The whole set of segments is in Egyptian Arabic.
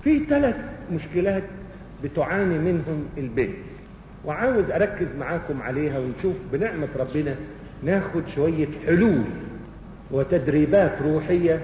في ثلاث مشكلات بتعاني منهم البنت وعاوز اركز معاكم عليها ونشوف بنعمة ربنا ناخد شوية حلول وتدريبات روحية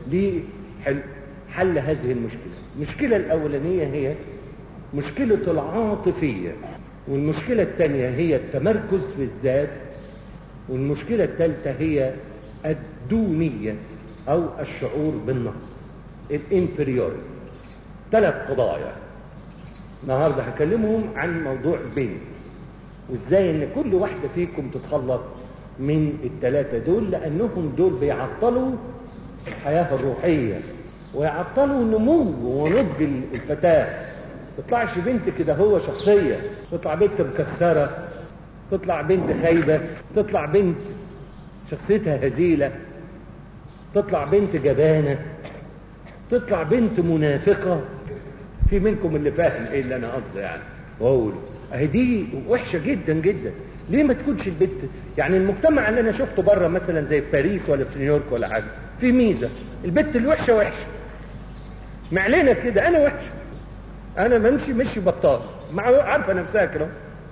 لحل هذه المشكلة المشكلة الأولانية هي مشكلة العاطفية والمشكلة الثانية هي التمركز في الذات والمشكلة الثالثة هي الدونية أو الشعور بالنقص الانفريوري ثلاث قضايا النهارده هكلمهم عن موضوع البنت وازاي ان كل واحدة فيكم تتخلص من الثلاثة دول لانهم دول بيعطلوا الحياة الروحية ويعطلوا نمو ونضج الفتاة تطلعش بنت كده هو شخصية تطلع بنت مكسرة تطلع بنت خايبة تطلع بنت شخصيتها هزيلة تطلع بنت جبانة تطلع بنت منافقة في منكم اللي فاهم ايه اللي انا قصدي يعني واقول اهي دي وحشة جدا جدا ليه ما تكونش البنت يعني المجتمع اللي انا شفته بره مثلا زي في باريس ولا في نيويورك ولا حاجة في ميزة البنت الوحشة وحشة معلنا كده انا وحشة انا بمشي مشي بطال مع عارفة نفسها كده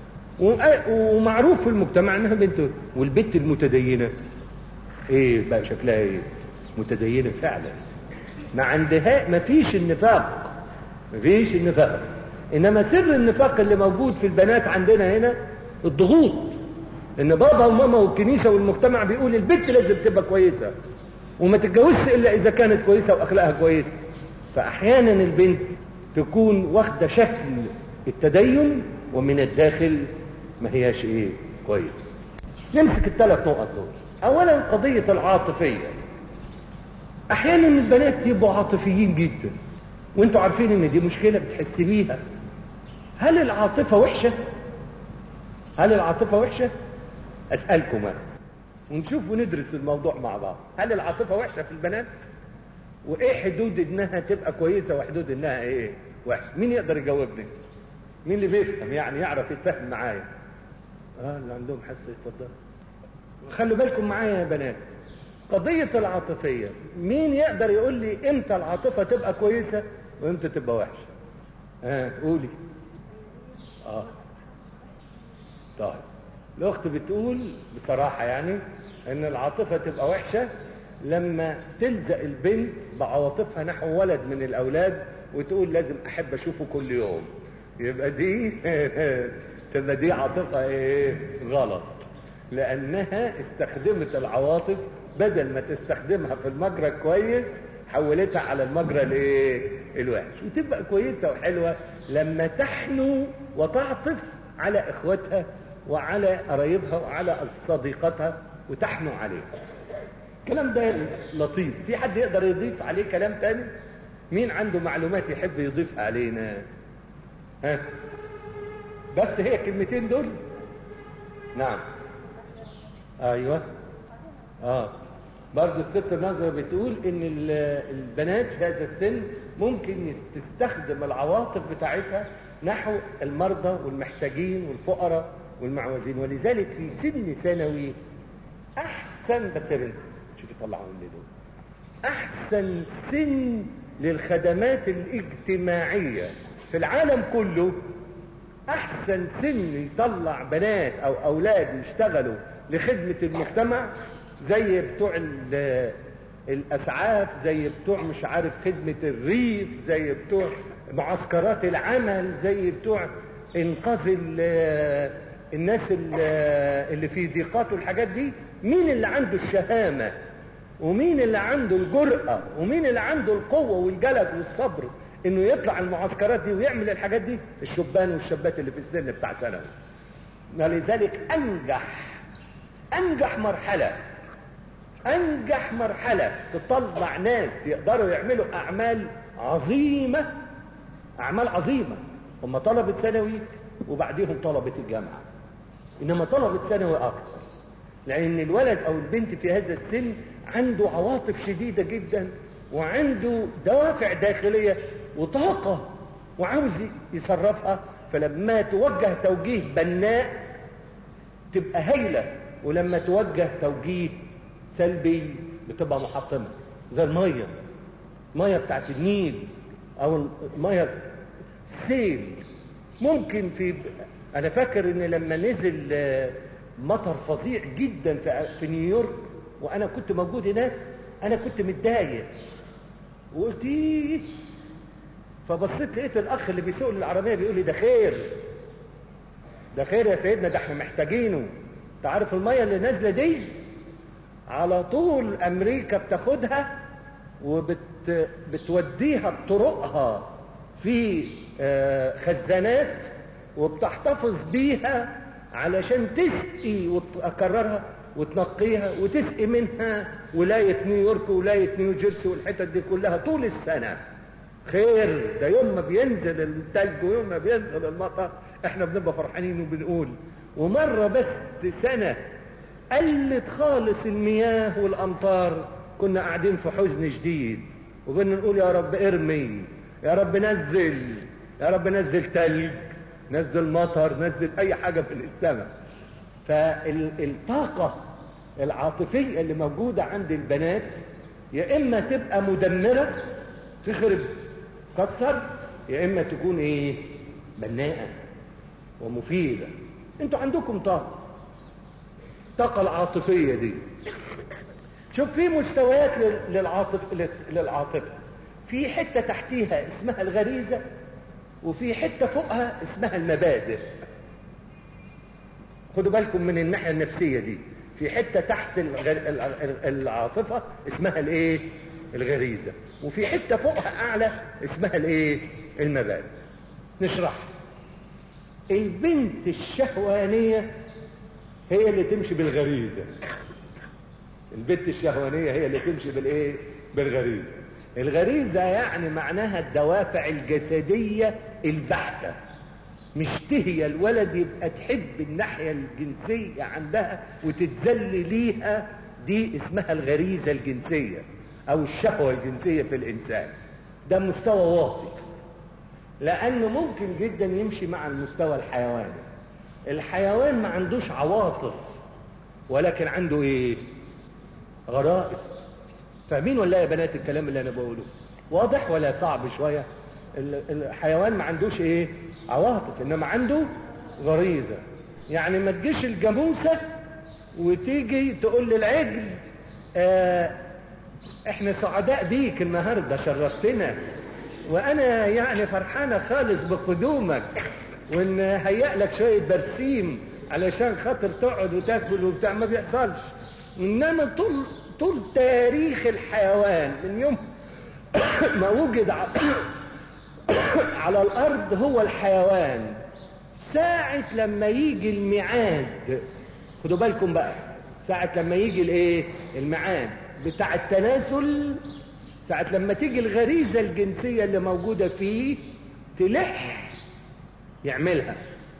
ومعروف في المجتمع انها بنت والبنت المتدينة ايه بقى شكلها ايه متدينة فعلا ما عندها ما فيش النفاق ما فيش النفاق انما سر النفاق اللي موجود في البنات عندنا هنا الضغوط ان بابا وماما والكنيسة والمجتمع بيقول البنت لازم تبقى كويسة وما تتجوزش الا اذا كانت كويسة واخلاقها كويسة فاحيانا البنت تكون واخدة شكل التدين ومن الداخل ما هياش ايه كويس نمسك الثلاث نقط دول اولا قضية العاطفية احيانا البنات يبقوا عاطفيين جدا وانتوا عارفين ان دي مشكلة بتحس بيها هل العاطفة وحشة هل العاطفة وحشة اسألكم انا ونشوف وندرس الموضوع مع بعض هل العاطفة وحشة في البنات وايه حدود انها تبقى كويسة وحدود انها ايه وحشة مين يقدر يجاوبني مين اللي بيفهم يعني يعرف يتفهم معايا اه اللي عندهم حس يتفضل خلوا بالكم معايا يا بنات قضية العاطفية مين يقدر يقول لي امتى العاطفة تبقى كويسة وامتى تبقى وحشة ها آه قولي اه طيب الاخت بتقول بصراحة يعني ان العاطفة تبقى وحشة لما تلزق البنت بعواطفها نحو ولد من الاولاد وتقول لازم احب اشوفه كل يوم يبقى دي تبقى دي عاطفة ايه غلط لانها استخدمت العواطف بدل ما تستخدمها في المجرى الكويس حولتها على المجرى الايه الوحش وتبقى كويسة وحلوة لما تحنو وتعطف على اخواتها وعلى قرايبها وعلى صديقتها وتحنو عليها الكلام ده لطيف في حد يقدر يضيف عليه كلام تاني مين عنده معلومات يحب يضيفها علينا ها بس هي كلمتين دول نعم ايوه اه برضه الست النظرة بتقول ان البنات في هذا السن ممكن تستخدم العواطف بتاعتها نحو المرضى والمحتاجين والفقراء والمعوزين ولذلك في سن ثانوي احسن بس يا بنت شوفي طلعوا من دول احسن سن للخدمات الاجتماعية في العالم كله احسن سن يطلع بنات او اولاد يشتغلوا لخدمة المجتمع زي بتوع الاسعاف زي بتوع مش عارف خدمة الريف زي بتوع معسكرات العمل زي بتوع انقاذ الناس اللي في ضيقات والحاجات دي مين اللي عنده الشهامة ومين اللي عنده الجرأة ومين اللي عنده القوة والجلد والصبر انه يطلع المعسكرات دي ويعمل الحاجات دي الشبان والشابات اللي في السن بتاع ثانوي ولذلك انجح انجح مرحلة انجح مرحلة تطلع ناس يقدروا يعملوا اعمال عظيمة اعمال عظيمة هم طلبة ثانوي وبعديهم طلبة الجامعة انما طلبة ثانوي اكثر لان الولد او البنت في هذا السن عنده عواطف شديدة جدا وعنده دوافع داخلية وطاقة وعاوز يصرفها فلما توجه توجيه بناء تبقى هايلة ولما توجه توجيه سلبي بتبقى محطمة زي المية المية بتاعت النيل او الميه سيل ممكن في انا فاكر ان لما نزل آه، مطر فظيع جدا في في نيويورك وانا كنت موجود هناك انا كنت متضايق وقلت ايه فبصيت لقيت الاخ اللي بيسوق لي العربيه بيقول لي ده خير ده خير يا سيدنا ده احنا محتاجينه انت عارف الميه اللي نازله دي على طول امريكا بتاخدها وبتوديها بطرقها في آه، خزانات وبتحتفظ بيها علشان تسقي وتكررها وتنقيها وتسقي منها ولاية نيويورك وولاية نيو جيرسي والحتت دي كلها طول السنة خير ده يوم ما بينزل التلج ويوم ما بينزل المطر احنا بنبقى فرحانين وبنقول ومرة بس سنة قلت خالص المياه والامطار كنا قاعدين في حزن شديد وكنا نقول يا رب ارمي يا رب نزل يا رب نزل تلج نزل مطر نزل اي حاجة في السماء فالطاقة العاطفية اللي موجودة عند البنات يا اما تبقى مدمرة تخرب تكسر يا اما تكون ايه بناءة ومفيدة انتوا عندكم طاقة الطاقة العاطفية دي شوف في مستويات لل- للعاطف للعاطفة في حتة تحتيها اسمها الغريزة وفي حتة فوقها اسمها المبادئ خدوا بالكم من الناحية النفسية دي في حتة تحت الغ- ال- ال- العاطفة اسمها الايه الغريزة وفي حتة فوقها اعلى اسمها الايه المبادئ نشرح البنت الشهوانية هي اللي تمشي بالغريزة البنت الشهوانية هي اللي تمشي بالايه بالغريزة الغريزة يعني معناها الدوافع الجسدية البحتة مش تهي الولد يبقى تحب الناحية الجنسية عندها وتتذل ليها دي اسمها الغريزة الجنسية او الشهوة الجنسية في الانسان ده مستوى واطي لانه ممكن جدا يمشي مع المستوى الحيواني الحيوان ما عندوش عواطف ولكن عنده ايه غرائز فاهمين ولا يا بنات الكلام اللي انا بقوله واضح ولا صعب شوية ال- الحيوان ما عندوش ايه عواطف انما عنده غريزة يعني ما تجيش الجاموسة وتيجي تقول للعجل آه احنا سعداء بيك النهاردة شرفتنا وانا يعني فرحانة خالص بقدومك وان هيأ لك شوية برسيم علشان خاطر تقعد وتاكل وبتاع ما بيحصلش انما طول طول تاريخ الحيوان من يوم ما وجد ع- على الارض هو الحيوان ساعة لما يجي الميعاد خدوا بالكم بقى ساعة لما يجي الايه الميعاد بتاع التناسل ساعة لما تيجي الغريزة الجنسية اللي موجودة فيه تلح يعملها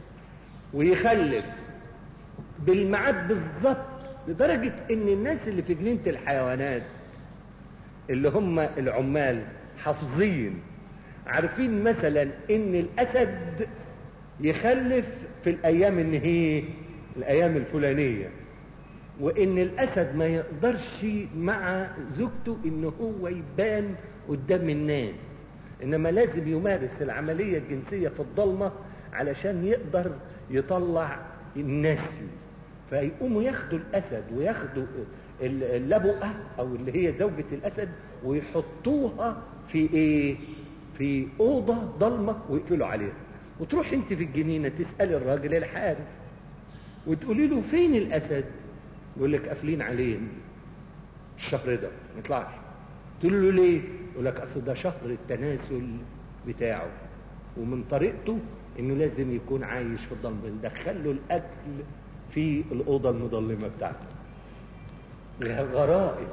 ويخلف بالميعاد بالظبط لدرجة ان الناس اللي في جنينة الحيوانات اللي هم العمال حافظين عارفين مثلا ان الاسد يخلف في الايام ان هي الايام الفلانية وان الاسد ما يقدرش مع زوجته ان هو يبان قدام الناس انما لازم يمارس العملية الجنسية في الضلمة علشان يقدر يطلع النسل فيقوموا ياخدوا الاسد وياخدوا ال- اللبؤة او اللي هي زوجة الاسد ويحطوها في ايه في اوضة ضلمة ويقفلوا عليها وتروح انت في الجنينة تسأل الراجل الحارس وتقولي له فين الاسد يقول لك قافلين عليه الشهر ده ما يطلعش تقول له ليه يقول لك اصل ده شهر التناسل بتاعه ومن طريقته انه لازم يكون عايش في الضلمه ندخل له الاكل في الاوضه المظلمه بتاعته لها غرائز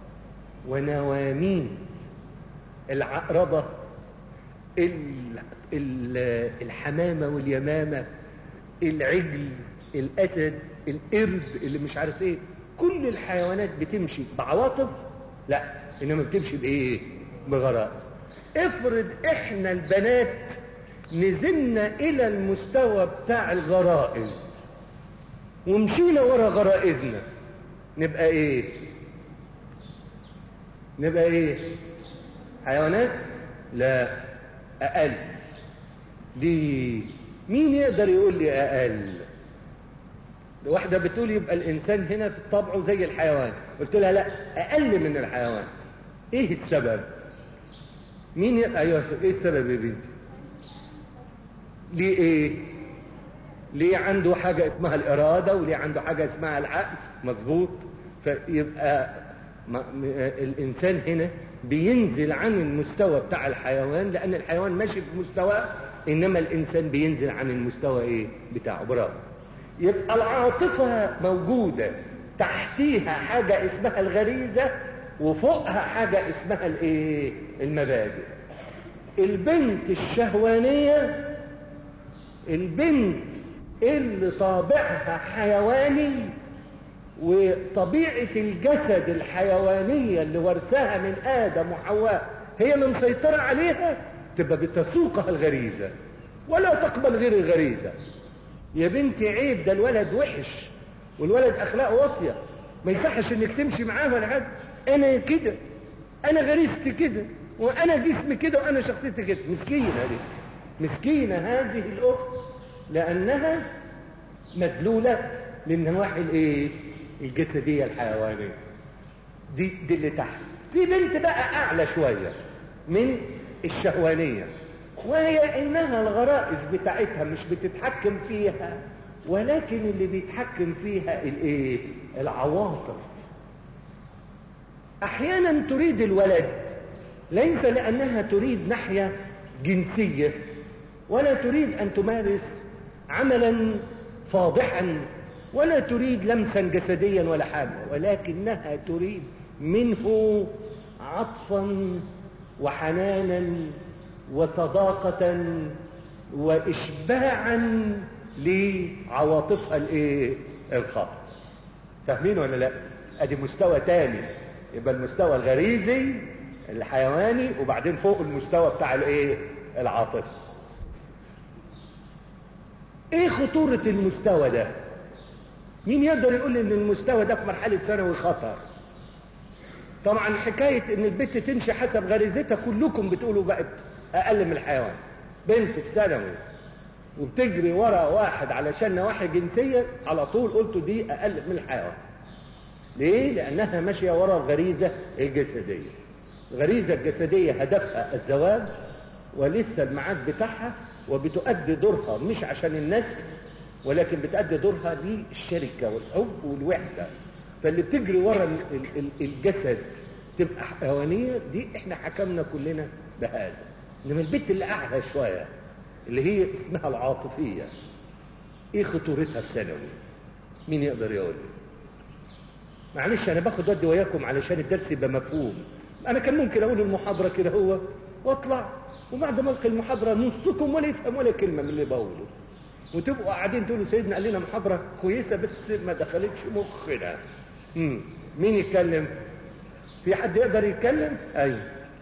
ونوامين العقربه ال- ال- الحمامه واليمامه العجل الاسد القرد اللي مش عارف ايه كل الحيوانات بتمشي بعواطف لا انما بتمشي بايه بغرائز افرض احنا البنات نزلنا الى المستوى بتاع الغرائز ومشينا ورا غرائزنا نبقى ايه نبقى ايه حيوانات لا اقل ليه مين يقدر يقول لي اقل واحدة بتقول يبقى الانسان هنا في طبعه زي الحيوان قلت لها لا اقل من الحيوان ايه السبب مين ي... ايوه ايه السبب يا بنتي ليه ايه ليه عنده حاجة اسمها الارادة وليه عنده حاجة اسمها العقل مظبوط فيبقى ما... م... الانسان هنا بينزل عن المستوى بتاع الحيوان لان الحيوان ماشي في مستوى انما الانسان بينزل عن المستوى ايه بتاعه برافو يبقى العاطفة موجودة تحتيها حاجة اسمها الغريزة وفوقها حاجة اسمها الايه المبادئ البنت الشهوانية البنت اللي طابعها حيواني وطبيعة الجسد الحيوانية اللي ورثها من آدم وحواء هي اللي مسيطرة عليها تبقى بتسوقها الغريزة ولا تقبل غير الغريزة يا بنتي عيب ده الولد وحش والولد اخلاقه واطيه ما يصحش انك تمشي معاه ولا حاجه انا كده انا غريزتي كده وانا جسمي كده وانا شخصيتي كده مسكينه دي مسكينه هذه الاخت لانها مدلوله للنواحي الايه الجسديه الحيوانيه دي دي اللي تحت في بنت بقى اعلى شويه من الشهوانيه وهي انها الغرائز بتاعتها مش بتتحكم فيها ولكن اللي بيتحكم فيها الايه العواطف احيانا تريد الولد ليس لانها تريد ناحية جنسية ولا تريد ان تمارس عملا فاضحا ولا تريد لمسا جسديا ولا حاجة ولكنها تريد منه عطفا وحنانا وصداقة وإشباعا لعواطفها الايه الخاطئة فاهمين ولا لا ادي مستوى تاني يبقى المستوى الغريزي الحيواني وبعدين فوق المستوى بتاع الايه العاطفي ايه خطورة المستوى ده مين يقدر يقول ان المستوى ده في مرحلة ثانوي خطر طبعا حكاية ان البنت تمشي حسب غريزتها كلكم بتقولوا بقت اقل من الحيوان بنت في ثانوي وبتجري ورا واحد علشان نواحي جنسية على طول قلتوا دي اقل من الحيوان ليه لانها ماشية ورا الغريزة الجسدية الغريزة الجسدية هدفها الزواج ولسه الميعاد بتاعها وبتؤدي دورها مش عشان النسل ولكن بتأدي دورها للشركة والحب والوحدة فاللي بتجري ورا الجسد تبقى حيوانية دي احنا حكمنا كلنا بهذا انما البنت اللي اعلى شوية اللي هي اسمها العاطفية ايه خطورتها في ثانوي مين يقدر يقول لي معلش انا باخد ودي وياكم علشان الدرس يبقى مفهوم انا كان ممكن اقول المحاضرة كده هو واطلع وبعد ما القي المحاضرة نصكم ولا يفهم ولا كلمة من اللي بقوله وتبقوا قاعدين تقولوا سيدنا قال لنا محاضرة كويسة بس ما دخلتش مخنا مم. مين يتكلم في حد يقدر يتكلم ايوه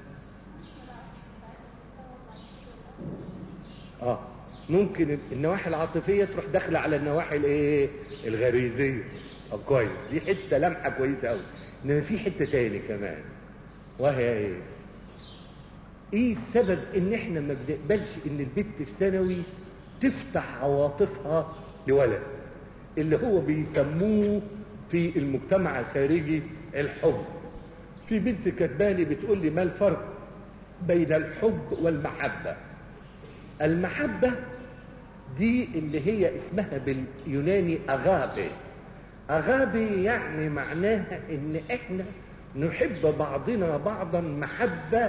اه ممكن النواحي العاطفية تروح داخلة على النواحي الايه الغريزية طب كويس دي حتة لمحة كويسة قوي انما في حتة تاني كمان وهي ايه ايه السبب ان احنا ما بنقبلش ان البنت في ثانوي تفتح عواطفها لولد اللي هو بيسموه في المجتمع الخارجي الحب في بنت كاتبالي بتقول لي ما الفرق بين الحب والمحبة المحبة دي اللي هي اسمها باليوناني أغابي أغابي يعني معناها ان احنا نحب بعضنا بعضا محبة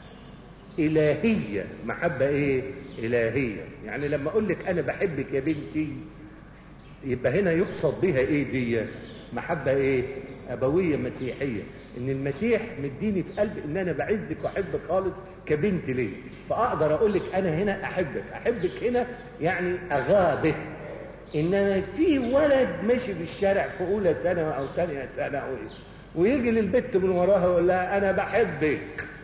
إلهية محبة إيه إلهية يعني لما أقول لك أنا بحبك يا بنتي يبقى هنا يقصد بها إيه دي محبة إيه أبوية مسيحية إن المسيح مديني في قلب إن أنا بعزك وأحبك خالص كبنت ليه فأقدر أقول لك أنا هنا أحبك أحبك هنا يعني أغابه إنما في ولد ماشي في الشارع في أولى ثانوي أو ثانية ثانوي ويجي للبت من وراها ويقول لها أنا بحبك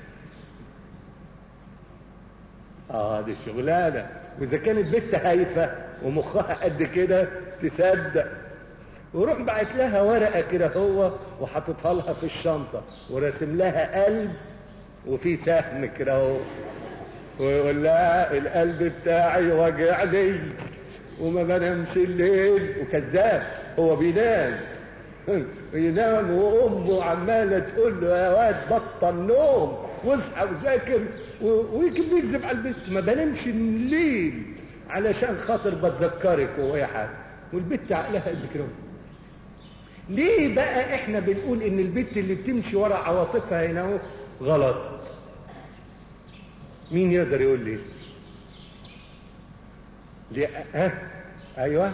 اه دي شغلانه واذا كانت بنت هايفه ومخها قد كده تصدق وروح بعت لها ورقه كده هو وحاططها لها في الشنطه وراسم لها قلب وفي سهم كده اهو ويقول لها القلب بتاعي وجعني وما بنامش الليل وكذاب هو بينام ينام وامه عماله تقول له يا واد بطل نوم واصحى وذاكر ويمكن بيكذب على البيت ما بنامش الليل علشان خاطر بتذكرك وهي حاجه والبت عقلها قد كده ليه بقى احنا بنقول ان البت اللي بتمشي ورا عواطفها هنا اهو غلط مين يقدر يقول لي ليه ها ايوه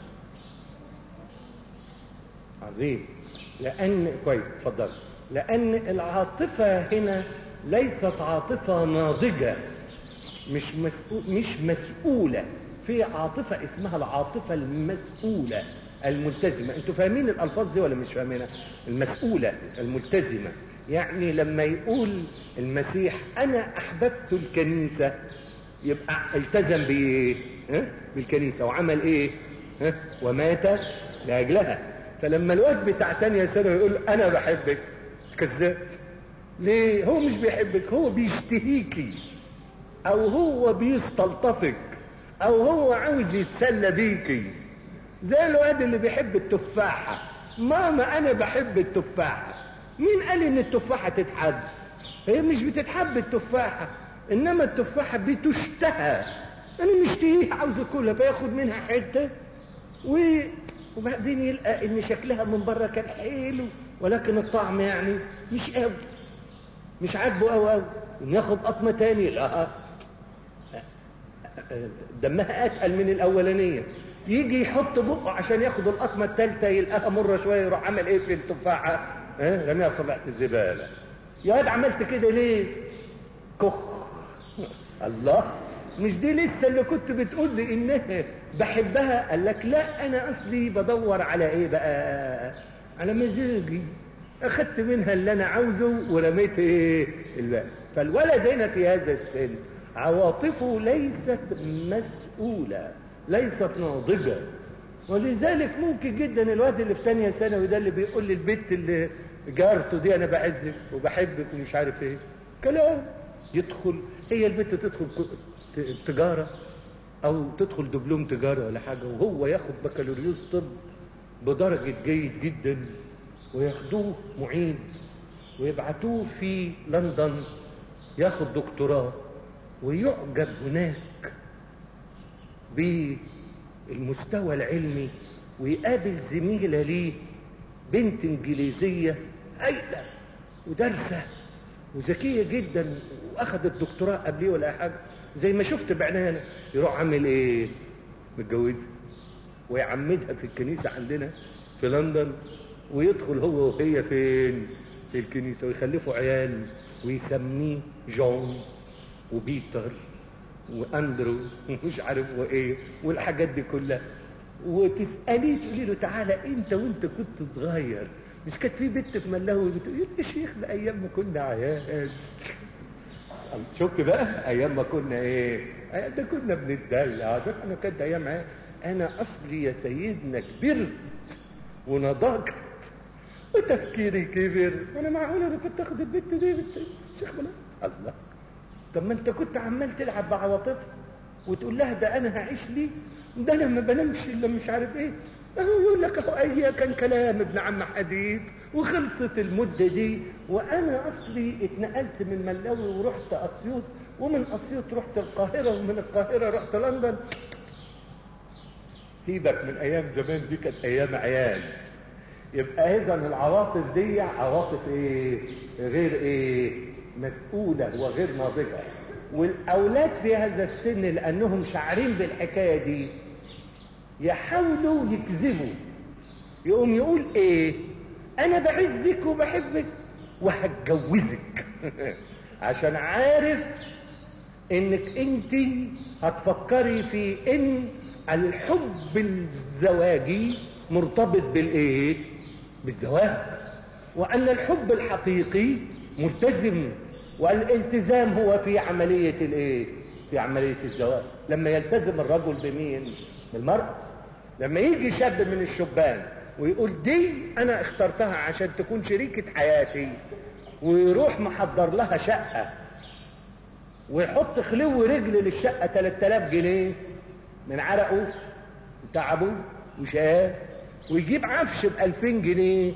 عظيم لان كويس اتفضل لان العاطفه هنا ليست عاطفه ناضجه مش مسؤول مش مسؤوله في عاطفه اسمها العاطفه المسؤوله الملتزمه انتوا فاهمين الالفاظ دي ولا مش فاهمينها المسؤوله الملتزمه يعني لما يقول المسيح انا احببت الكنيسه يبقى التزم بايه ها؟ بالكنيسه وعمل ايه ها؟ ومات لاجلها فلما الواد بتاع تانية سنه يقول انا بحبك كذاب ليه هو مش بيحبك هو بيشتهيكي او هو بيستلطفك او هو عاوز يتسلى بيكي زي الواد اللي بيحب التفاحة ماما انا بحب التفاحة مين قال ان التفاحة تتحب هي مش بتتحب التفاحة انما التفاحة بتشتهى انا مشتهيها عاوز اكلها فياخد منها حتة و... وبعدين يلقى ان شكلها من بره كان حلو ولكن الطعم يعني مش قوي مش عاجبه قوي قوي ياخد قطمة تاني لا دمها اتقل من الاولانية يجي يحط بقه عشان ياخد القطمة التالتة يلقاها مرة شوية يروح عمل ايه في التفاحة اه رميها في صبعة الزبالة يا واد عملت كده ليه كخ الله مش دي لسه اللي كنت بتقول لي انها بحبها قال لك لا انا اصلي بدور على ايه بقى على مزاجي اخدت منها اللي انا عاوزه ورميت ايه الباقي فالولد هنا في هذا السن عواطفه ليست مسؤولة ليست ناضجة ولذلك ممكن جدا الواد اللي في ثانيه ثانوي ده اللي بيقول للبنت اللي جارته دي انا بعزك وبحبك ومش عارف ايه كلام يدخل هي البنت تدخل تجارة او تدخل دبلوم تجارة ولا حاجة وهو ياخد بكالوريوس طب بدرجة جيد جدا وياخدوه معيد ويبعتوه في لندن ياخد دكتوراه ويعجب هناك بالمستوى العلمي ويقابل زميلة ليه بنت انجليزية هايلة ودارسة وذكية جدا واخدت دكتوراه قبليه ولا حاجة زي ما شفت بعنانا يروح عامل ايه متجوزها ويعمدها في الكنيسة عندنا في لندن ويدخل هو وهي فين في الكنيسة ويخلفوا عيال ويسميه جون وبيتر واندرو ومش عارف وايه والحاجات دي كلها وتساليه تقولي له تعالى انت وانت كنت صغير مش كانت في بنت في ملاوي بتقول يا شيخ ده ايام ما كنا عيال شفت بقى ايام ما كنا ايه ده كنا بنتدلع ده احنا كانت ايام عيال انا اصلي يا سيدنا كبرت ونضجت وتفكيري كبر وانا معقول انا كنت اخد البنت دي بنت شيخ بلا الله طب ما انت كنت عمال تلعب بعواطفها وتقول لها ده انا هعيش لي ده انا ما بنامش الا مش عارف ايه اهو يقول لك اهو اي كان كلام ابن عم حديد وخلصت المدة دي وانا اصلي اتنقلت من ملاوي ورحت اسيوط ومن اسيوط رحت القاهرة ومن القاهرة رحت لندن سيبك من ايام زمان دي كانت ايام عيال يبقى اذا العواطف دي عواطف ايه غير ايه مسؤولة وغير ناضجة والاولاد في هذا السن لانهم شعرين بالحكاية دي يحاولوا يكذبوا يقوم يقول ايه انا بعزك وبحبك وهتجوزك عشان عارف انك انت هتفكري في ان الحب الزواجي مرتبط بالايه بالزواج وان الحب الحقيقي ملتزم والالتزام هو في عملية الايه في عملية الزواج لما يلتزم الرجل بمين بالمرأة لما يجي شاب من الشبان ويقول دي انا اخترتها عشان تكون شريكة حياتي ويروح محضر لها شقة ويحط خلو رجل للشقة 3000 جنيه من عرقه وتعبه وشقاه ويجيب عفش ب 2000 جنيه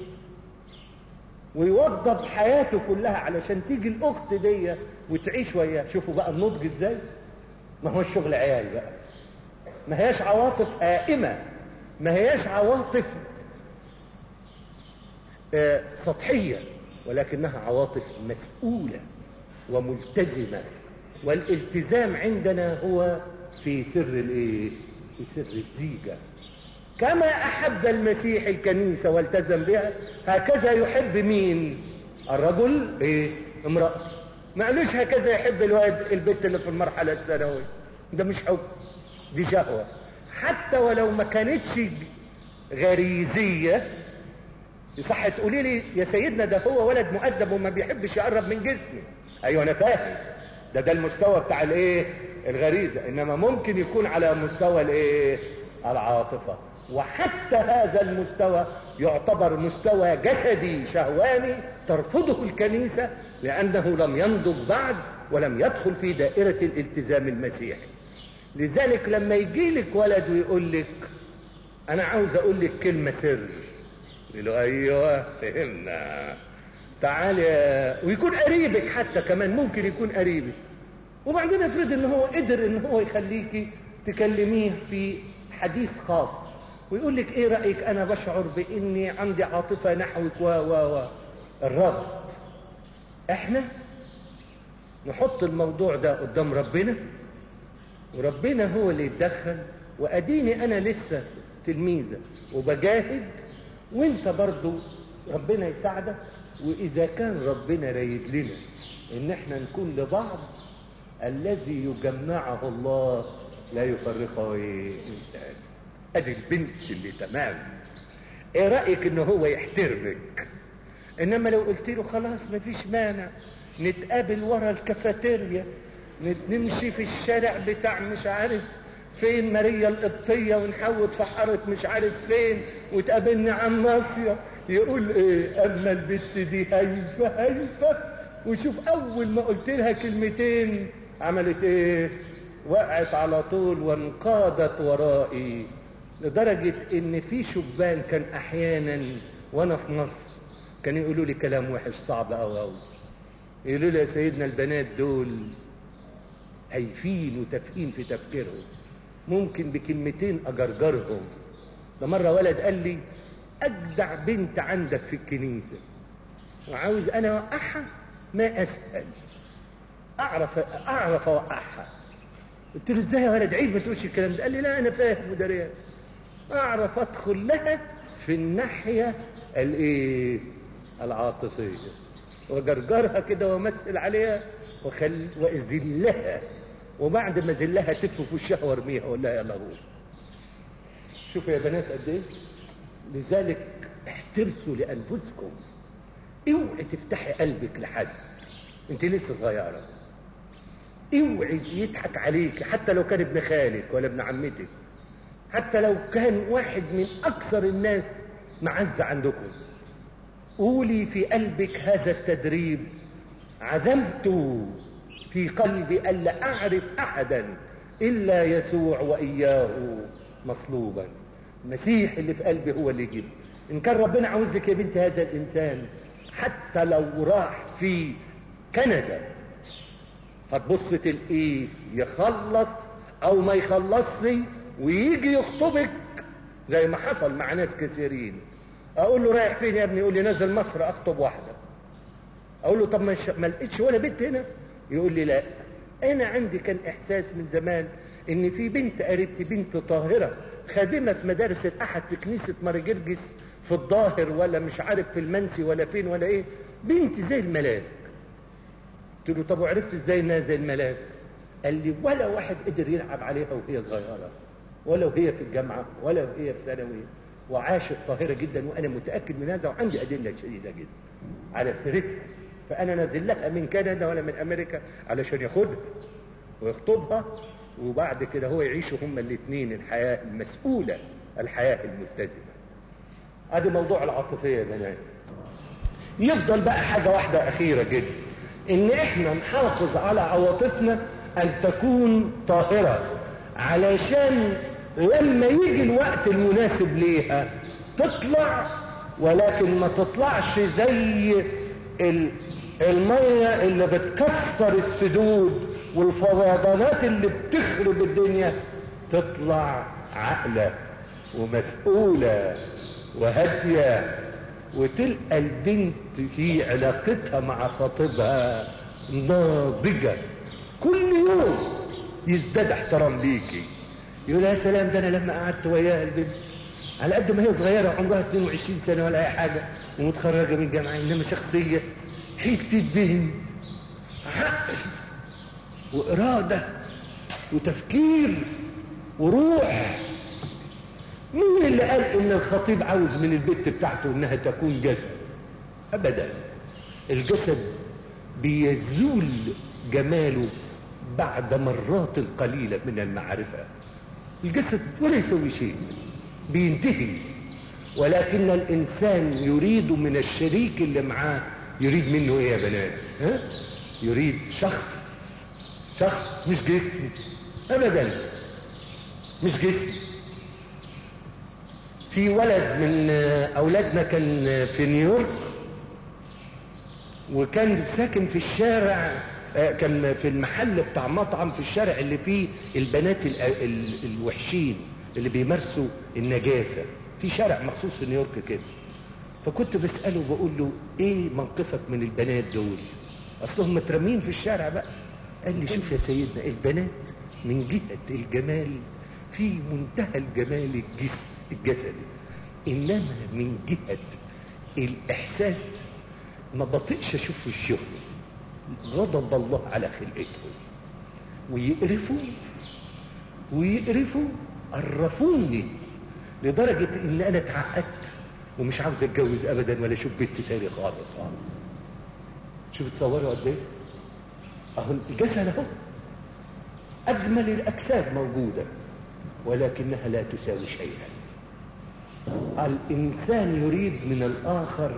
ويوضب حياته كلها علشان تيجي الاخت دي وتعيش وياه شوفوا بقى النضج ازاي ما هو الشغل عيال بقى ما هياش عواطف قائمة ما هياش عواطف آه سطحية ولكنها عواطف مسؤولة وملتزمة والالتزام عندنا هو في سر الايه في سر الزيجة كما احب المسيح الكنيسة والتزم بها هكذا يحب مين الرجل ايه امرأة ما قالوش هكذا يحب الواد البنت اللي في المرحلة الثانوية ده مش حب دي شهوة حتى ولو ما كانتش غريزية يصح تقولي لي يا سيدنا ده هو ولد مؤدب وما بيحبش يقرب من جسمي ايوه انا فاهم ده ده المستوى بتاع الايه الغريزة انما ممكن يكون على مستوى الايه العاطفة وحتى هذا المستوى يعتبر مستوى جسدي شهواني ترفضه الكنيسة لانه لم ينضج بعد ولم يدخل في دائرة الالتزام المسيحي لذلك لما يجي لك ولد ويقول لك انا عاوز اقول لك كلمة سر يقول له ايوه فهمنا تعالي ويكون قريبك حتى كمان ممكن يكون قريبك وبعدين افرض ان هو قدر ان هو يخليكي تكلميه في حديث خاص ويقول لك ايه رأيك انا بشعر باني عندي عاطفة نحوك و و و الرفض احنا نحط الموضوع ده قدام ربنا وربنا هو اللي يتدخل واديني انا لسه تلميذة وبجاهد وانت برضو ربنا يساعدك واذا كان ربنا رايد لنا ان احنا نكون لبعض الذي يجمعه الله لا يفرقه انسان ادي البنت اللي تمام ايه رأيك ان هو يحترمك انما لو قلت له خلاص مفيش مانع نتقابل ورا الكافيتيريا نمشي في الشارع بتاع مش عارف فين ماريا القبطية ونحوط في حارة مش عارف فين وتقابلني عن ناصية يقول ايه اما البت دي هايفة هايفة وشوف اول ما قلت لها كلمتين عملت ايه وقعت على طول وانقادت ورائي لدرجة ان في شبان كان احيانا وانا في مصر كان يقولوا لي كلام وحش صعب اوي اوي يقولوا لي يا سيدنا البنات دول هايفين وتافهين في تفكيرهم ممكن بكلمتين اجرجرهم ده مرة ولد قال لي اجدع بنت عندك في الكنيسة وعاوز انا اوقعها ما اسأل اعرف اعرف اوقعها قلت له ازاي يا ولد عيب ما تقولش الكلام ده قال لي لا انا فاهم مدريات اعرف ادخل لها في الناحية الايه العاطفية وجرجرها كده وامثل عليها وخل واذلها وبعد ما ذلها تف في وشها وارميها اقول لها يلا روح شوفوا يا بنات قد ايه لذلك احترسوا لانفسكم اوعي تفتحي قلبك لحد انت لسه صغيره اوعي يضحك عليك حتى لو كان ابن خالك ولا ابن عمتك حتى لو كان واحد من اكثر الناس معزة عندكم قولي في قلبك هذا التدريب عزمت في قلبي ألا أعرف أحدا إلا يسوع وإياه مصلوبا المسيح اللي في قلبي هو اللي يجيب إن كان ربنا عاوز لك يا بنت هذا الإنسان حتى لو راح في كندا هتبص تلاقيه يخلص أو ما يخلصش ويجي يخطبك زي ما حصل مع ناس كثيرين اقول له رايح فين يا ابني يقول لي نازل مصر اخطب واحده اقول له طب ما لقيتش ولا بنت هنا يقول لي لا انا عندي كان احساس من زمان ان في بنت قريبتي بنت طاهره خادمه في مدارس الاحد في كنيسه ماري جرجس في الظاهر ولا مش عارف في المنسي ولا فين ولا ايه بنت زي الملاك قلت له طب وعرفت ازاي انها زي الملاك قال لي ولا واحد قدر يلعب عليها وهي صغيره ولا وهي في الجامعه ولا وهي في ثانوي وعاشت طاهرة جدا وأنا متأكد من هذا وعندي أدلة شديدة جدا على سيرتها فأنا نازل لها من كندا ولا من أمريكا علشان ياخدها ويخطبها وبعد كده هو يعيشوا هما الاثنين الحياة المسؤولة الحياة الملتزمة هذا موضوع العاطفية يا بنات يفضل بقى حاجة واحدة أخيرة جدا ان احنا نحافظ على عواطفنا ان تكون طاهرة علشان لما يجي الوقت المناسب ليها تطلع ولكن ما تطلعش زي المية اللي بتكسر السدود والفواضلات اللي بتخرب الدنيا تطلع عقلة ومسؤولة وهادية وتلقى البنت في علاقتها مع خطيبها ناضجة كل يوم يزداد احترام ليكي يقول يا سلام ده انا لما قعدت وياها البنت على قد ما هي صغيرة عمرها 22 سنة ولا اي حاجة ومتخرجة من الجامعة انما شخصية حتة بنت عقل وإرادة وتفكير وروح مين اللي قال ان الخطيب عاوز من البت بتاعته انها تكون جسد ابدا الجسد بيزول جماله بعد مرات قليلة من المعرفة الجسد ولا يسوي شيء بينتهي ولكن الانسان يريد من الشريك اللي معاه يريد منه ايه يا بنات ها؟ يريد شخص شخص مش جسم ابدا مش جسم في ولد من اولادنا كان في نيويورك وكان ساكن في الشارع كان في المحل بتاع مطعم في الشارع اللي فيه البنات الوحشين اللي بيمارسوا النجاسة في شارع مخصوص في نيويورك كده فكنت بسأله بقول له ايه موقفك من البنات دول اصلهم مترمين في الشارع بقى قال لي شوف يا سيدنا البنات من جهة الجمال في منتهى الجمال الجس الجسدي انما من جهة الاحساس ما بطيقش اشوف وشهم غضب الله على خلقتهم ويقرفوا ويقرفوا قرفوني لدرجة ان انا اتعقدت ومش عاوز اتجوز ابدا ولا اشوف بنت تاني خالص خالص شوف تصوروا قد ايه اهو الجسد اهو اجمل الاجساد موجودة ولكنها لا تساوي شيئا الانسان يريد من الاخر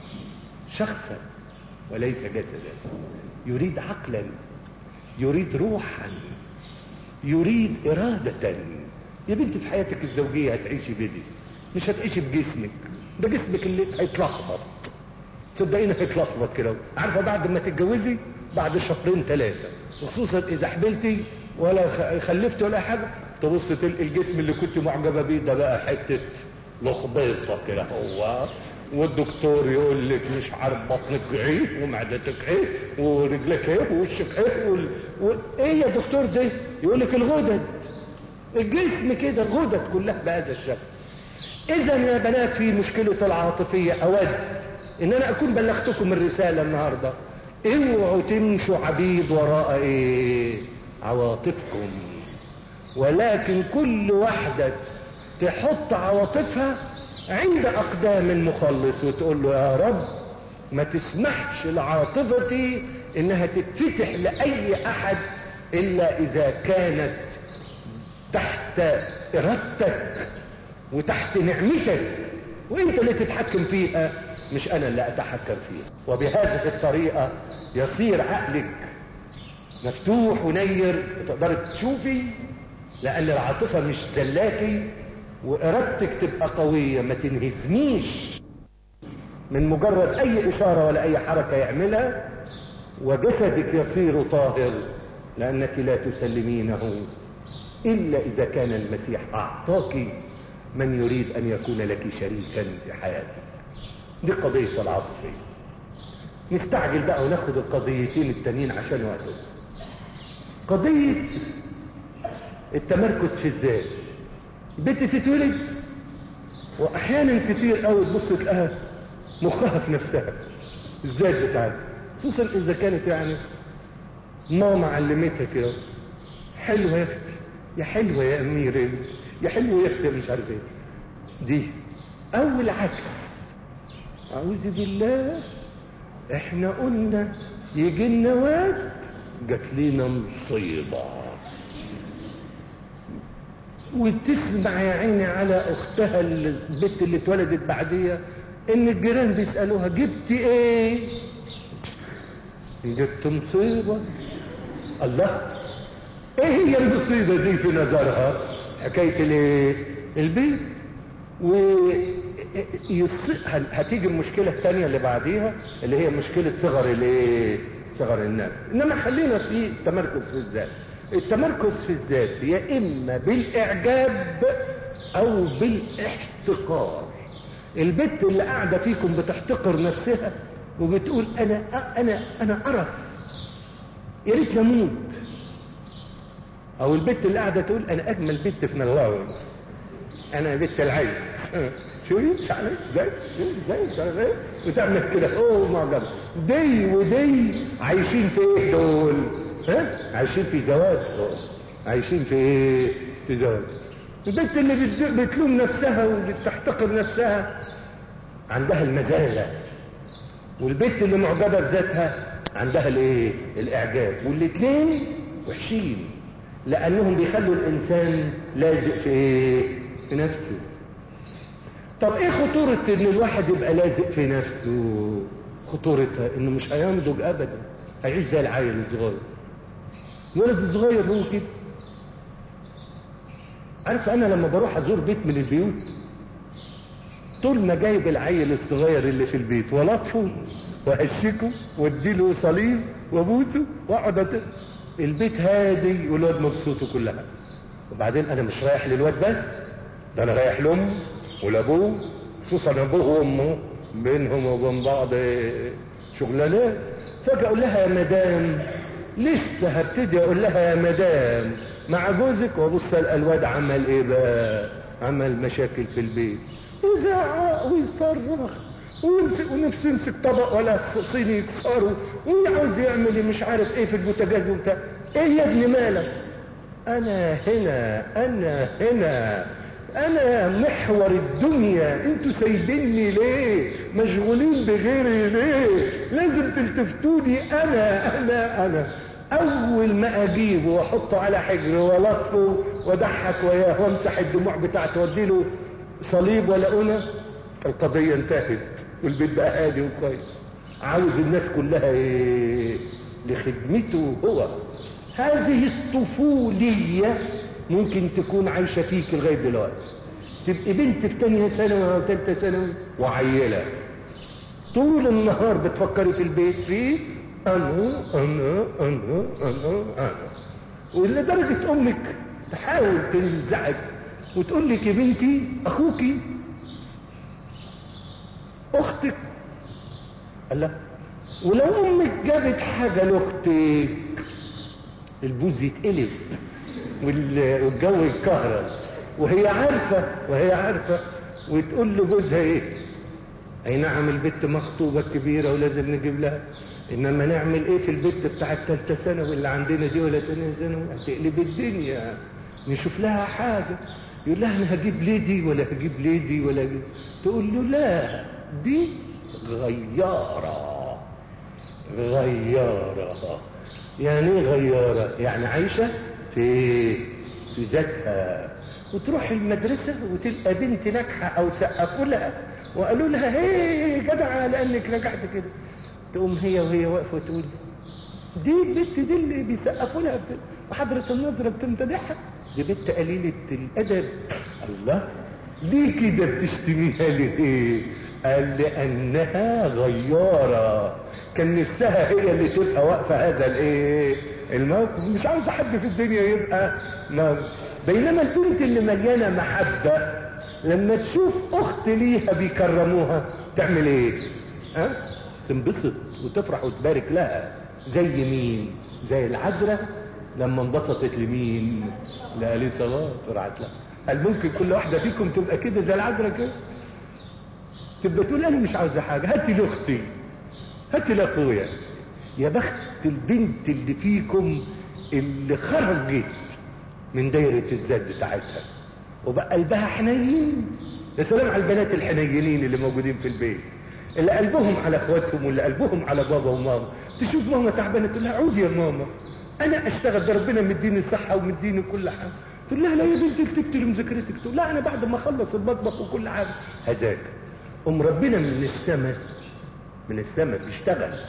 شخصا وليس جسدا يريد عقلا يريد روحا يريد ارادة يا بنت في حياتك الزوجية هتعيشي بدي مش هتعيشي بجسمك ده جسمك اللي هيتلخبط صدقيني هيتلخبط كده عارفه بعد ما تتجوزي بعد شهرين ثلاثه وخصوصا اذا حملتي ولا خلفتي ولا حاجه تبص تلقي الجسم اللي كنت معجبه بيه ده بقى حته لخبيطه كده هو والدكتور يقول لك مش عارف بطنك ايه ومعدتك ايه ورجلك ايه ووشك ايه وال... و... ايه يا دكتور ده يقول لك الغدد الجسم كده الغدد كلها بهذا الشكل اذا يا بنات في مشكلة العاطفية اود ان انا اكون بلغتكم الرسالة النهاردة اوعوا تمشوا عبيد وراء ايه عواطفكم ولكن كل واحدة تحط عواطفها عند اقدام المخلص وتقول له يا رب ما تسمحش لعاطفتي انها تتفتح لاي احد الا اذا كانت تحت ارادتك وتحت نعمتك وانت اللي تتحكم فيها مش انا اللي اتحكم فيها وبهذه الطريقة يصير عقلك مفتوح ونير تقدر تشوفي لان العاطفة مش زلاكي وارادتك تبقى قوية ما تنهزميش من مجرد اي اشارة ولا اي حركة يعملها وجسدك يصير طاهر لانك لا تسلمينه الا اذا كان المسيح اعطاك من يريد ان يكون لك شريكا في حياتك دي قضية العاطفية نستعجل بقى وناخد القضيتين التانيين عشان وقته قضية التمركز في الذات بنت تتولد واحيانا كتير قوي تبص تلاقيها مخها في نفسها الذات بتاعتها خصوصا اذا كانت يعني ماما علمتها كده حلوه يا اختي يا حلوه يا اميره يا حلوه يا اختي مش عارف ايه دي او العكس اعوذ بالله احنا قلنا يجي لنا واد جات لنا مصيبه وتسمع يا عيني على اختها البت اللي اتولدت بعديها ان الجيران بيسالوها جبتي ايه جبت مصيبة الله ايه هي المصيبة دي في نظرها حكاية الايه البيت و هتيجي المشكلة الثانية اللي بعديها اللي هي مشكلة صغر الايه صغر الناس انما خلينا في التمركز في الذات التمركز في الذات يا اما بالاعجاب او بالاحتقار البت اللي قاعدة فيكم بتحتقر نفسها وبتقول انا انا انا قرف يا ريت نموت او البت اللي قاعدة تقول انا اجمل بنت في ملاوي انا بنت العين شو يتشعلي زي زي زي وتعمل كده اوه معجب دي ودي عايشين في ايه دول ها عايشين في زواج عايشين في ايه في زواج البنت اللي بتلوم نفسها وبتحتقر نفسها عندها المزالة والبنت اللي معجبة بذاتها عندها الايه الاعجاب والاثنين وحشين لانهم بيخلوا الانسان لازق في ايه في نفسه طب ايه خطورة ان الواحد يبقى لازق في نفسه خطورتها انه مش هينضج ابدا هيعيش زي العيل الصغير الولد الصغير هو كده عارف انا لما بروح ازور بيت من البيوت طول ما جايب العيل الصغير اللي في البيت ولطفه وهشكه واديله صليب وابوسه واقعد البيت هادي والواد مبسوط كلها وبعدين انا مش رايح للواد بس ده انا رايح لامه ولابوه خصوصا ابوه وامه بينهم وبين بعض شغلانات فجاه اقول لها يا مدام لسه هبتدي اقول لها يا مدام مع جوزك وابص الواد عمل ايه بقى عمل مشاكل في البيت يزعق ويصرخ ويمسك ونفسه يمسك طبق ولا صيني يكسره ويعاوز يعمل مش عارف ايه في البوتاجاز وبتاع ايه يا ابني مالك انا هنا انا هنا انا محور الدنيا انتوا سايبيني ليه مشغولين بغيري ليه لازم تلتفتوني انا انا انا اول ما اجيبه واحطه على حجري ولطفه واضحك وياه وامسح الدموع بتاعته واديله صليب ولا انا القضية انتهت والبيت بقى هادي وكويس عاوز الناس كلها ايه لخدمته هو هذه الطفولية ممكن تكون عايشة فيك لغاية دلوقتي تبقي بنت في تانية ثانوي او تالتة ثانوي وعيلة طول النهار بتفكري في البيت فيه انا انا انا انا انا ولدرجة امك تحاول تنزعج وتقول لك يا بنتي اخوكي اختك قال لا ولو امك جابت حاجة لاختك البوز يتقلب والجو يتكهرب وهي عارفة وهي عارفة وتقول لجوزها ايه اي نعم البت مخطوبة كبيرة ولازم نجيب لها انما نعمل ايه في البت بتاع التالتة ثانوي اللي عندنا دي ولا تانية ثانوي هتقلب الدنيا نشوف لها حاجة يقول لها انا هجيب ليدي ولا هجيب ليدي ولا هجيب تقول له لا دي غيارة غيارة يعني ايه غيارة يعني عايشة في في ذاتها وتروح المدرسة وتلقى بنت ناجحة او سقفوا لها وقالوا لها هي جدعة لانك نجحت كده تقوم هي وهي واقفة وتقول دي البنت دي اللي بيسقفوا لها وحضرة النظرة بتمتدحها دي بنت قليلة الادب الله ليه كده بتشتميها ليه قال لانها غيارة كان نفسها هي اللي تبقى واقفة هذا الايه الموقف مش عاوزة حد في الدنيا يبقى موقف بينما البنت اللي مليانة محبة لما تشوف اخت ليها بيكرموها تعمل ايه ها تنبسط وتفرح وتبارك لها زي مين زي العذراء لما انبسطت لمين لآلي صلاة فرعت لها هل ممكن كل واحدة فيكم تبقى كده زي العذراء كده تبقى تقول انا مش عاوزة حاجة هاتي لاختي هاتي لاخويا يا بخت البنت اللي فيكم اللي خرجت من دايرة الذات بتاعتها وبقى قلبها حنين يا سلام على البنات الحنينين اللي موجودين في البيت اللي قلبهم على اخواتهم واللي قلبهم على بابا وماما تشوف ماما تعبانه تقول لها عودي يا ماما انا اشتغل ده ربنا مديني الصحه ومديني كل حاجه تقول لها لا يا بنتي تكتري مذاكرتك تقول لا انا بعد ما اخلص المطبخ وكل حاجه هذاك ام ربنا من السماء من السماء بيشتغل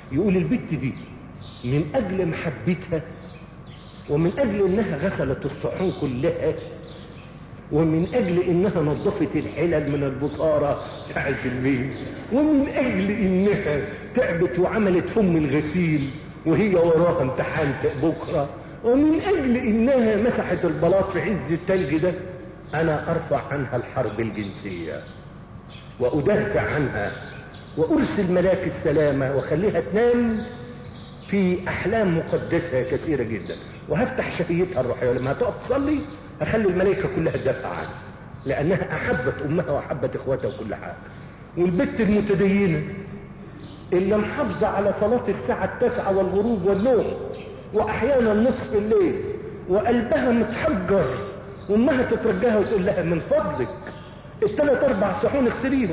يقول البت دي من اجل محبتها ومن اجل انها غسلت الصحون كلها ومن اجل انها نظفت الحلل من البطارة بتاعت البيت ومن اجل انها تعبت وعملت فم الغسيل وهي وراها امتحان بكرة ومن اجل انها مسحت البلاط في عز التلج ده انا ارفع عنها الحرب الجنسية وادافع عنها وارسل ملاك السلامة واخليها تنام في احلام مقدسة كثيرة جدا وهفتح شهيتها الروحية ولما تقف تصلي اخلي الملائكة كلها تدافع عنها لانها احبت امها واحبت اخواتها وكل حاجة والبت المتدينة اللي محافظة على صلاة الساعة التاسعة والغروب والنوم واحيانا نصف الليل وقلبها متحجر وامها تترجاها وتقول لها من فضلك الثلاث اربع صحون اغسليهم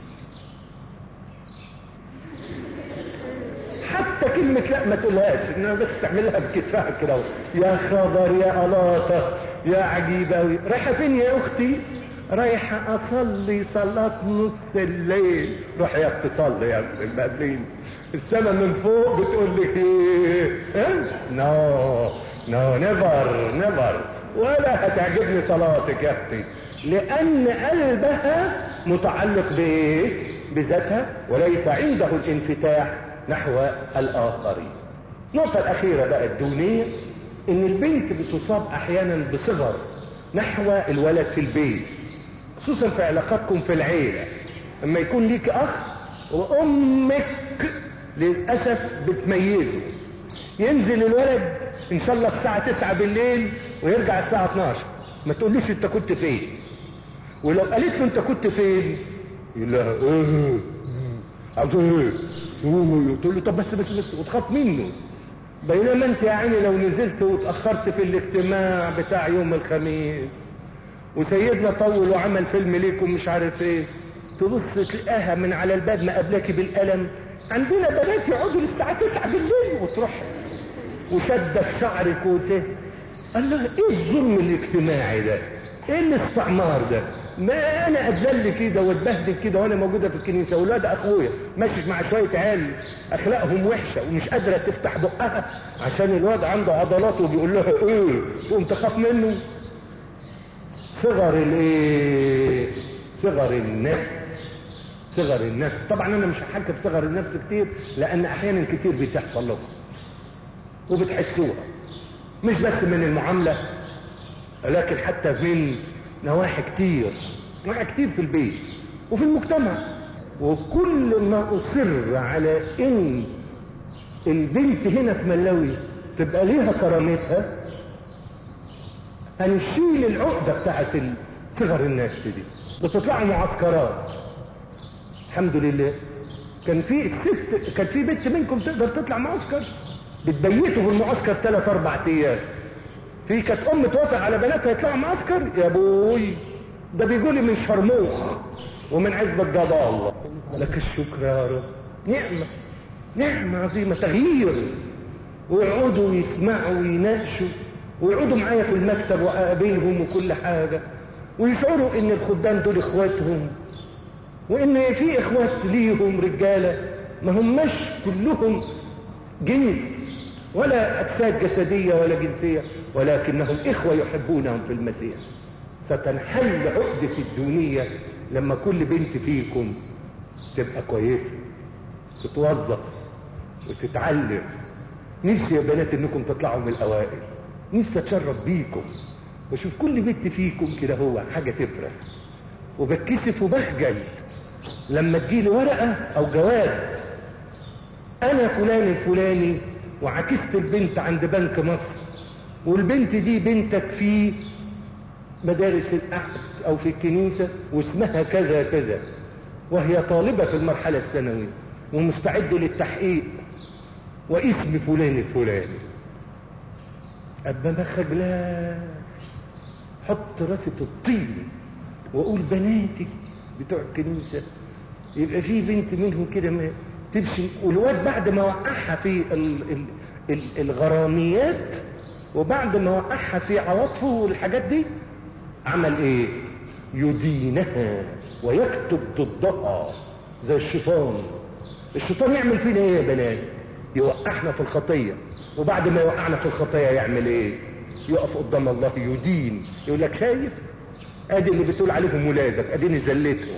حتى كلمة لا ما تقولهاش انها بس تعملها بكتفها كده يا خبر يا الاطة يا عجيبة أوي رايحة فين يا اختي رايحة اصلي صلاة نص الليل روح يا اختي صلي يا اختي المقابلين السما من فوق بتقول لك ايه نو نو نيفر نيفر ولا هتعجبني صلاتك يا اختي لان قلبها متعلق بايه بذاتها وليس عنده الانفتاح نحو الاخرين النقطة الاخيرة بقى الدونية ان البنت بتصاب احيانا بصغر نحو الولد في البيت خصوصا في علاقاتكم في العيلة اما يكون ليك اخ وامك للأسف بتميزه ينزل الولد ان شاء الله الساعة 9 بالليل ويرجع الساعة 12 ما تقولوش انت كنت فين ولو قالت له انت كنت فين يقول لها ايه عاوز ايه تقول له طب بس بس بس وتخاف منه بينما انت يا عيني لو نزلت واتأخرت في الاجتماع بتاع يوم الخميس وسيدنا طول وعمل فيلم ليكم مش عارف ايه تبص تلاقاها من على الباب مقابلاكي بالقلم عندنا بنات يقعدوا للساعة 9 بالليل وتروح وشد في شعرك وته قال له ايه الظلم الاجتماعي ده ايه الاستعمار ده ما انا اتذل كده واتبهدل كده وانا موجوده في الكنيسه واولاد اخويا ماشي مع شويه عيال اخلاقهم وحشه ومش قادره تفتح بقها عشان الواد عنده عضلات وبيقول لها ايه تقوم تخاف منه صغر الايه صغر النفس صغر النفس طبعا انا مش هحكي في صغر النفس كتير لان احيانا كتير بتحصل لكم وبتحسوها مش بس من المعامله لكن حتى من نواحي كتير نواحي كتير في البيت وفي المجتمع وكل ما اصر على ان البنت هنا في ملاوي تبقى ليها كرامتها هنشيل العقدة بتاعت صغر الناس دي بتطلعوا معسكرات الحمد لله كان في ست كان في بنت منكم تقدر تطلع معسكر بتبيتوا في المعسكر ثلاث اربع ايام في كانت ام توافق على بناتها يطلعوا معسكر يا ابوي ده بيقولي من شرموخ ومن عزبة جبا الله لك الشكر يا رب نعمة نعمة عظيمة تغيير ويقعدوا يسمعوا ويناقشوا ويقعدوا معايا في المكتب واقابلهم وكل حاجة ويشعروا ان الخدام دول اخواتهم وان في اخوات ليهم رجالة ما هماش كلهم جنس ولا اجساد جسدية ولا جنسية ولكنهم اخوة يحبونهم في المسيح ستنحل عقدة الدونية لما كل بنت فيكم تبقى كويسة تتوظف وتتعلم نفسي يا بنات انكم تطلعوا من الاوائل نفسي اتشرف بيكم واشوف كل بنت فيكم كده هو حاجة تفرح وبتكسف وبخجل لما تجيلي ورقة او جواب انا فلان الفلاني وعكست البنت عند بنك مصر والبنت دي بنتك في مدارس الأحد او في الكنيسة واسمها كذا كذا وهي طالبة في المرحلة الثانوية ومستعدة للتحقيق واسم فلان الفلاني ابقى ما خجلاش حط راسي في الطين واقول بناتي بتوع الكنيسة يبقى في بنت منهم كده تمشي والواد بعد ما وقعها في ال ال ال الغراميات وبعد ما وقعها في عواطفه والحاجات دي عمل ايه يدينها ويكتب ضدها زي الشيطان الشيطان يعمل فينا ايه يا بنات يوقعنا في الخطية وبعد ما يوقعنا في الخطية يعمل ايه يقف قدام الله يدين يقول لك شايف ادي اللي بتقول عليهم ولادك اديني زلتهم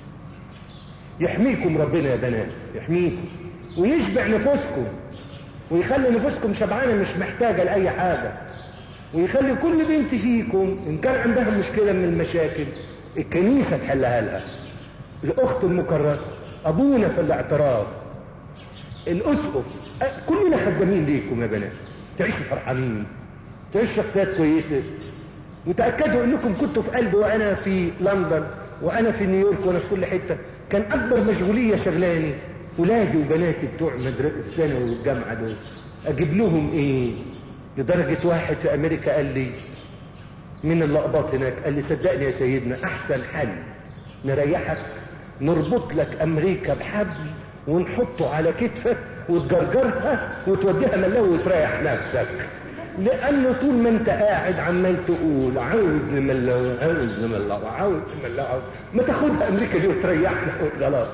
يحميكم ربنا يا بنات يحميكم ويشبع نفوسكم ويخلي نفوسكم شبعانة مش محتاجة لأي حاجة ويخلي كل بنت فيكم إن كان عندها مشكلة من المشاكل الكنيسة تحلها لها الأخت المكرسة أبونا في الاعتراف الأسقف كلنا خدامين ليكم يا بنات تعيشوا فرحانين تعيشوا شخصيات كويسة وتأكدوا انكم كنتوا في قلبي وانا في لندن وانا في نيويورك وانا في كل حتة كان اكبر مشغولية شغلاني ولادي وبناتي بتوع مدرسة الثانوي والجامعة دول اجيب لهم ايه لدرجة واحد في امريكا قال لي من اللقبات هناك قال لي صدقني يا سيدنا احسن حل نريحك نربط لك امريكا بحبل ونحطه على كتفك وتجرجرها وتوديها ملاوي وتريح نفسك لانه طول ما انت قاعد عمال تقول عاوز نملوه عاوز نملوه عاوز نملوه ما تاخدها امريكا دي وتريحنا خلاص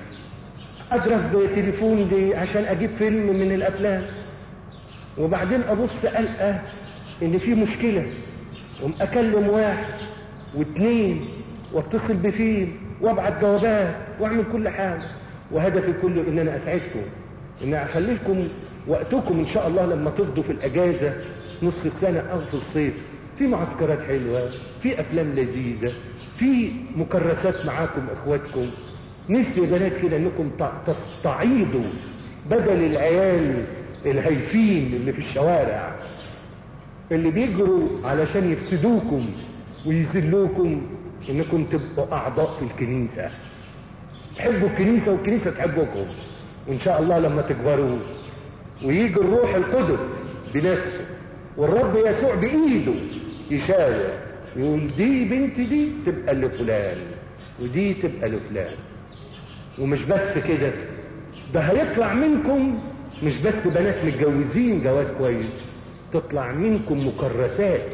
اضرب تليفون دي عشان اجيب فيلم من الافلام وبعدين ابص القى ان في مشكله قوم اكلم واحد واثنين واتصل بفيل وابعت جوابات واعمل كل حاجه وهدفي كله ان انا اسعدكم ان اخلي لكم وقتكم ان شاء الله لما تفضوا في الاجازه نص السنه او في الصيف في معسكرات حلوه في افلام لذيذه في مكرسات معاكم اخواتكم نفسي يا بنات كده انكم تستعيضوا بدل العيال الهايفين اللي في الشوارع اللي بيجروا علشان يفسدوكم ويذلوكم انكم تبقوا اعضاء في الكنيسه تحبوا الكنيسه والكنيسه تحبكم وان شاء الله لما تكبروا ويجي الروح القدس بنفسه والرب يسوع بايده يشاور يقول دي بنت دي تبقى لفلان ودي تبقى لفلان ومش بس كده ده هيطلع منكم مش بس بنات متجوزين جواز كويس تطلع منكم مكرسات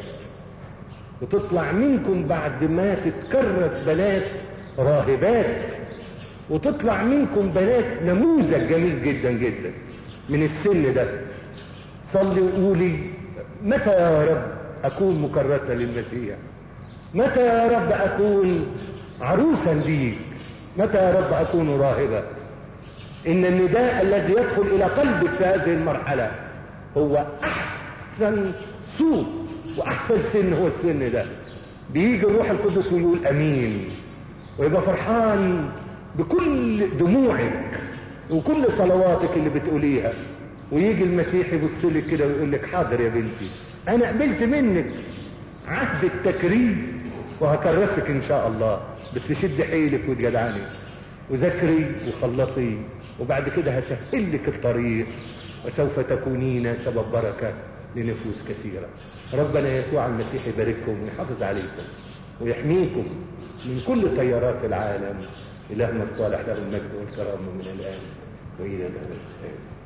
وتطلع منكم بعد ما تتكرس بنات راهبات وتطلع منكم بنات نموذج جميل جدا جدا من السن ده صلي وقولي متى يا رب اكون مكرسة للمسيح متى يا رب اكون عروسا ليك متى يا رب اكون راهبة ان النداء الذي يدخل الى قلبك في هذه المرحلة هو احسن صوت واحسن سن هو السن ده بيجي الروح القدس ويقول امين ويبقى فرحان بكل دموعك وكل صلواتك اللي بتقوليها ويجي المسيح يبص لك كده ويقول لك حاضر يا بنتي انا قبلت منك عهد التكريس وهكرسك ان شاء الله بس شد حيلك وتجدعني وذاكري وخلصي وبعد كده هسهل لك الطريق وسوف تكونين سبب بركة لنفوس كثيرة ربنا يسوع المسيح يبارككم ويحافظ عليكم ويحميكم من كل تيارات العالم إلهنا الصالح له المجد والكرامة من الآن وإلى الأبد